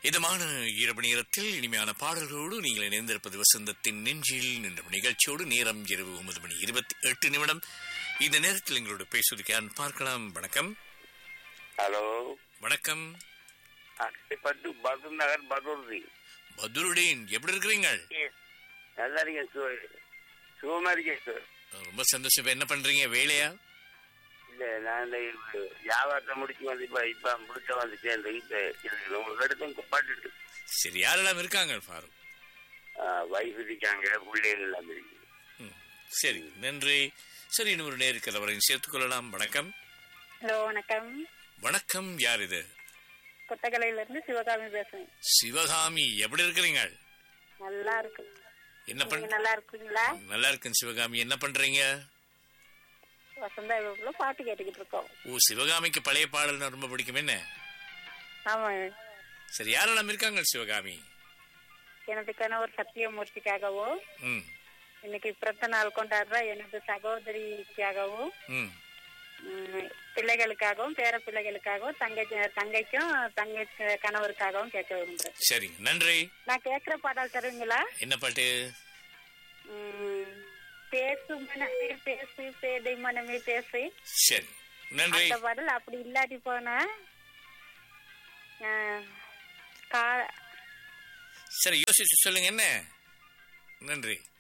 இதமான இரவு நேரத்தில் இனிமையான பாடல்களோடு நீங்கள் இணைந்திருப்பது வசந்தத்தின் நெஞ்சில் நின்ற நிகழ்ச்சியோடு நேரம் இரவு ஒன்பது மணி இருபத்தி எட்டு நிமிடம் இந்த நேரத்தில் எங்களோட பேசுவதற்கு யார் பார்க்கலாம் வணக்கம் ஹலோ வணக்கம் பட்டு பகூர் நகர் பகூர்தி பதுருடேன் எப்படி இருக்கிறீங்க நல்லா இருக்கேன் சார் சுகமா இருக்கேன் சார் ரொம்ப சந்தோஷம் இப்ப என்ன பண்றீங்க வேலையா இல்ல நான் இந்த வியாபாரத்தை முடிச்சு வந்து இப்ப இப்ப முடிச்ச வந்துட்டேன் இந்த வீட்டை உங்களுக்கு எடுத்தும் குப்பாட்டுட்டு சரி யாரெல்லாம் இருக்காங்க ஃபாரூக் வைஃப் இருக்காங்க பிள்ளைகள் எல்லாம் இருக்கு ம், சரி நன்றி சரி இன்னொரு நேருக்கு அவரையும் சேர்த்துக் கொள்ளலாம் வணக்கம் ஹலோ வணக்கம் வணக்கம் யார் இது கொத்தகலையில இருந்து சிவகாமி பேசுறேன் சிவகாமி எப்படி இருக்கிறீங்க நல்லா இருக்கு என்ன பண் நீங்க நல்லா இருக்கீங்களா நல்லா இருக்கேன் சிவகாமி என்ன பண்றீங்க வசந்தா இவக்குள்ள பாட்டு கேட்டுக்கிட்டு இருக்கோம் ஓ சிவகாமிக்கு பழைய பாடல்னா ரொம்ப பிடிக்கும் என்ன ஆமா சரி யாரெல்லாம் இருக்காங்க சிவகாமி எனது கணவர் சத்தியமூர்த்திக்காகவும் ம் இன்னைக்கு பிறந்த நாள் கொண்டாடுற எனது சகோதரிக்காகவும் ம் ம், பிள்ளைகளுக்காகவும் பேர பிள்ளைகளுக்காகவும் தங்கை தங்கைக்கும் தங்கை கணவருக்காகவும் கேட்க விரும்புறேன் சரிங்க நன்றி நான் கேட்கிற பாடல் தருவீங்களா என்ன பாட்டு ம், பேசு மனமே பேசு பேதை மனமே பேசு சரி நன்றி அந்த பாடல் அப்படி இல்லாட்டி போனா ஆஹ், கா- சரி யோசிச்சு சொல்லுங்க என்ன நன்றி